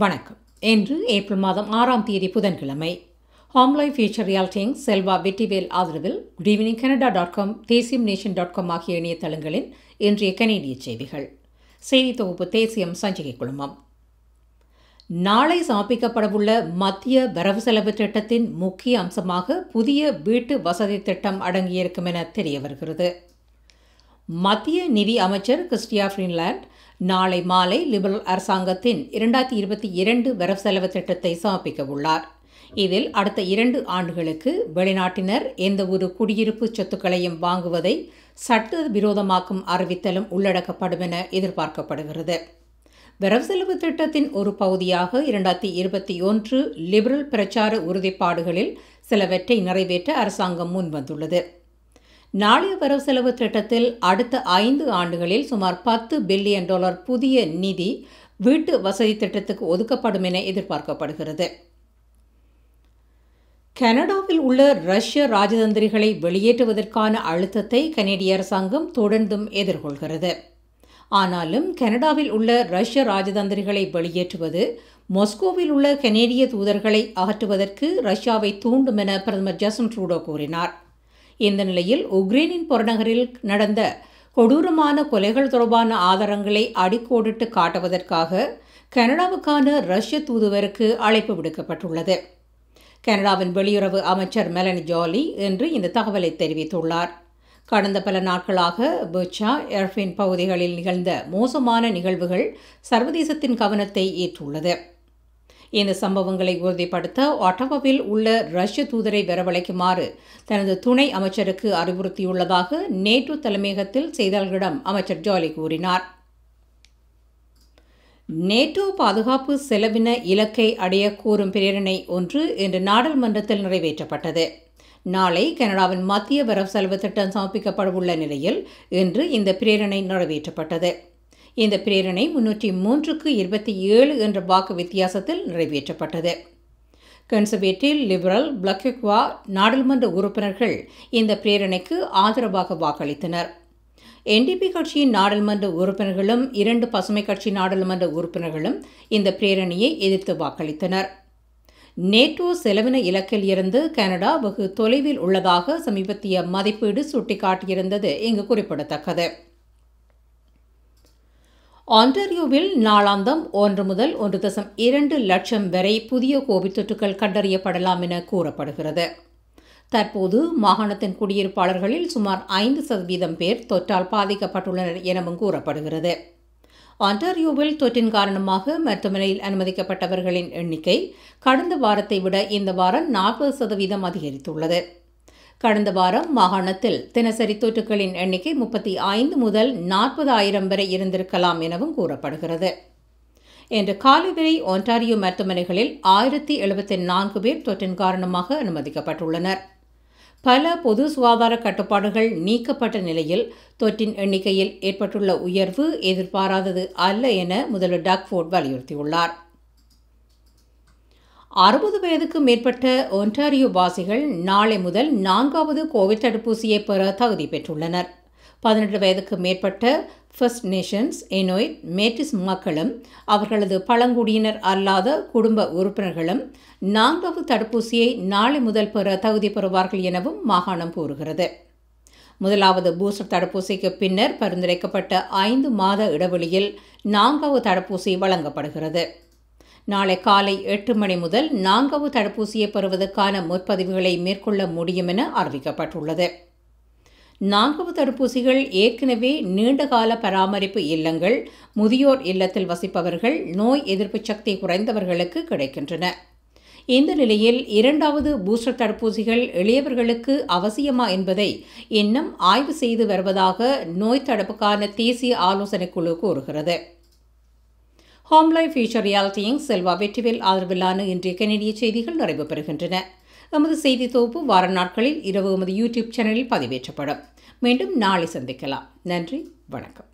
வணக்கம் இன்று ஏப்ரல் மாதம் ஆறாம் தேதி புதன்கிழமை ஹோம்லைஃப் ஃபியூச்சர் ரியால்டிங் செல்வா வெட்டிவேல் ஆதரவில் good evening Canada dot com Thesiyam nation dot com ஆகிய இணையதளங்களின் இன்றைய கனேடிய செய்திகள் செய்தி தொகுப்பு தேசியம் சஞ்சிகை குழுமம் நாளை சமர்ப்பிக்கப்படவுள்ள மத்திய வரவு செலவு திட்டத்தின் முக்கிய அம்சமாக புதிய வீட்டு வசதி திட்டம் அடங்கியிருக்கும் என தெரிய வருகிறது மத்திய நிதி அமைச்சர் கிறிஸ்டியா ஃப்ரீன்லாண்ட் நாளை மாலை லிபரல் அரசாங்கத்தின் இரண்டாயிரத்தி இருபத்தி இரண்டு வரவு செலவு திட்டத்தை சமர்ப்பிக்க உள்ளார் இதில் அடுத்த இரண்டு ஆண்டுகளுக்கு வெளிநாட்டினர் எந்த ஒரு குடியிருப்பு சொத்துக்களையும் வாங்குவதை சட்ட விரோதமாக்கும் அறிவித்தலும் உள்ளடக்கப்படும் என எதிர்பார்க்கப்படுகிறது வரவு செலவு திட்டத்தின் ஒரு பகுதியாக இரண்டாயிரத்தி இருபத்தி ஒன்று லிபரல் பிரச்சார உறுதிப்பாடுகளில் சிலவற்றை நிறைவேற்ற அரசாங்கம் முன்வந்துள்ளது நாளைய வரவு செலவு திட்டத்தில் அடுத்த ஐந்து ஆண்டுகளில் சுமார் பத்து பில்லியன் டாலர் புதிய நிதி வீட்டு வசதி திட்டத்துக்கு ஒதுக்கப்படும் என எதிர்பார்க்கப்படுகிறது கனடாவில் உள்ள ரஷ்ய ராஜதந்திரிகளை வெளியேற்றுவதற்கான அழுத்தத்தை கனேடிய அரசாங்கம் தொடர்ந்தும் எதிர்கொள்கிறது ஆனாலும் கனடாவில் உள்ள ரஷ்ய ராஜதந்திரிகளை வெளியேற்றுவது மாஸ்கோவில் உள்ள கனேடிய தூதர்களை அகற்றுவதற்கு ரஷ்யாவை தூண்டும் என பிரதமர் ஜஸ்டின் ட்ரூடோ கூறினார் இந்த நிலையில் உக்ரைனின் புறநகரில் நடந்த கொடூரமான கொலைகள் தொடர்பான ஆதாரங்களை அடிக்கோடிட்டு காட்டுவதற்காக கனடாவுக்கான ரஷ்ய தூதுவருக்கு அழைப்பு விடுக்கப்பட்டுள்ளது கனடாவின் வெளியுறவு அமைச்சர் மெலனி ஜாலி என்று இந்த தகவலை தெரிவித்துள்ளார் கடந்த பல நாட்களாக புச்சா எர்ஃபின் பகுதிகளில் நிகழ்ந்த மோசமான நிகழ்வுகள் சர்வதேசத்தின் கவனத்தை ஈர்த்துள்ளது இந்த சம்பவங்களை உறுதிப்படுத்த ஒட்டவாவில் உள்ள ரஷ்ய தூதரை வரவழைக்குமாறு தனது துணை அமைச்சருக்கு அறிவுறுத்தியுள்ளதாக நேட்டோ தலைமையகத்தில் செய்தியாளர்களிடம் அமைச்சர் ஜாலி கூறினார் நேட்டோ பாதுகாப்பு செலவின இலக்கை அடைய கோரும் பிரேரணை ஒன்று இன்று நாடாளுமன்றத்தில் நிறைவேற்றப்பட்டது நாளை கனடாவின் மத்திய வரவு செலவு திட்டம் சமர்ப்பிக்கப்படவுள்ள நிலையில் இன்று இந்த பிரேரணை நிறைவேற்றப்பட்டது இந்த பிரேரணை முன்னூற்றி மூன்றுக்கு இருபத்தி ஏழு என்ற வாக்கு வித்தியாசத்தில் நிறைவேற்றப்பட்டது கன்சர்வேட்டிவ் லிபரல் பிளக்வா நாடாளுமன்ற உறுப்பினர்கள் இந்த பிரேரணைக்கு ஆதரவாக வாக்களித்தனர் என்டிபி கட்சியின் நாடாளுமன்ற உறுப்பினர்களும் இரண்டு பசுமை கட்சி நாடாளுமன்ற உறுப்பினர்களும் இந்த பிரேரணையை எதிர்த்து வாக்களித்தனர் நேட்டோ செலவின இலக்கில் இருந்து கனடா வெகு தொலைவில் உள்ளதாக சமீபத்திய மதிப்பீடு சுட்டிக்காட்டியிருந்தது இங்கு குறிப்பிடத்தக்கது ஆன்டாரியோவில் நாளாந்தம் ஒன்று முதல் ஒன்று தசம் இரண்டு லட்சம் வரை புதிய கோவிட் தொற்றுகள் கண்டறியப்படலாம் என கூறப்படுகிறது தற்போது மாகாணத்தின் குடியிருப்பாளர்களில் சுமார் ஐந்து சதவீதம் பேர் தொற்றால் பாதிக்கப்பட்டுள்ளனர் எனவும் கூறப்படுகிறது ஆன்டாரியோவில் தொற்றின் காரணமாக மருத்துவமனையில் அனுமதிக்கப்பட்டவர்களின் எண்ணிக்கை கடந்த வாரத்தை விட இந்த வாரம் நாற்பது சதவீதம் அதிகரித்துள்ளது கடந்த வாரம் மாகாணத்தில் தினசரி தொற்றுகளின் எண்ணிக்கை முப்பத்தி ஐந்து முதல் நாற்பது ஆயிரம் வரை இருந்திருக்கலாம் எனவும் கூறப்படுகிறது இன்று காலை வரை ஒன்டாரியோ மருத்துவமனைகளில் ஆயிரத்தி எழுபத்தி நான்கு பேர் தொற்றின் காரணமாக அனுமதிக்கப்பட்டுள்ளனர் பல பொது சுகாதார கட்டுப்பாடுகள் நீக்கப்பட்ட நிலையில் தொற்றின் எண்ணிக்கையில் ஏற்பட்டுள்ள உயர்வு எதிர்பாராதது அல்ல என முதல்வர் டக்ஃபோர்ட் வலியுறுத்தியுள்ளார் அறுபது வயதுக்கு மேற்பட்ட ஒன்டாரியோ வாசிகள் நாளை முதல் நான்காவது கோவிட் தடுப்பூசியை பெற தகுதி பெற்றுள்ளனர் பதினெட்டு வயதுக்கு மேற்பட்ட ஃபர்ஸ்ட் நேஷன்ஸ் எனோய்ட் மேட்டிஸ் மக்களும் அவர்களது பழங்குடியினர் அல்லாத குடும்ப உறுப்பினர்களும் நான்காவது தடுப்பூசியை நாளை முதல் பெற தகுதி பெறுவார்கள் எனவும் மாகாணம் கூறுகிறது முதலாவது பூஸ்டர் தடுப்பூசிக்கு பின்னர் பரிந்துரைக்கப்பட்ட ஐந்து மாத இடைவெளியில் நான்காவது தடுப்பூசி வழங்கப்படுகிறது நாளை காலை எட்டு மணி முதல் நான்காவது தடுப்பூசியை பெறுவதற்கான முற்பதிவுகளை மேற்கொள்ள முடியும் என அறிவிக்கப்பட்டுள்ளது நான்காவது தடுப்பூசிகள் ஏற்கனவே நீண்டகால பராமரிப்பு இல்லங்கள் முதியோர் இல்லத்தில் வசிப்பவர்கள் நோய் எதிர்ப்பு சக்தி குறைந்தவர்களுக்கு கிடைக்கின்றன இந்த நிலையில் இரண்டாவது பூஸ்டர் தடுப்பூசிகள் எளியவர்களுக்கு அவசியமா என்பதை இன்னும் ஆய்வு செய்து வருவதாக நோய் தடுப்புக்கான தேசிய ஆலோசனைக் குழு கூறுகிறது ஹோம்லைஃப் ஃபியூச்சர் ரியாலிட்டியின் செல்வா வெற்றிவேல் ஆதரவிலான இன்றைய கனடிய செய்திகள் நிறைவு பெறுகின்றன எமது செய்தி தொகுப்பு வார நாட்களில் இரவு எமது யூடியூப் சேனலில் பதிவேற்றப்படும் மீண்டும் நாளை சந்திக்கலாம் நன்றி வணக்கம்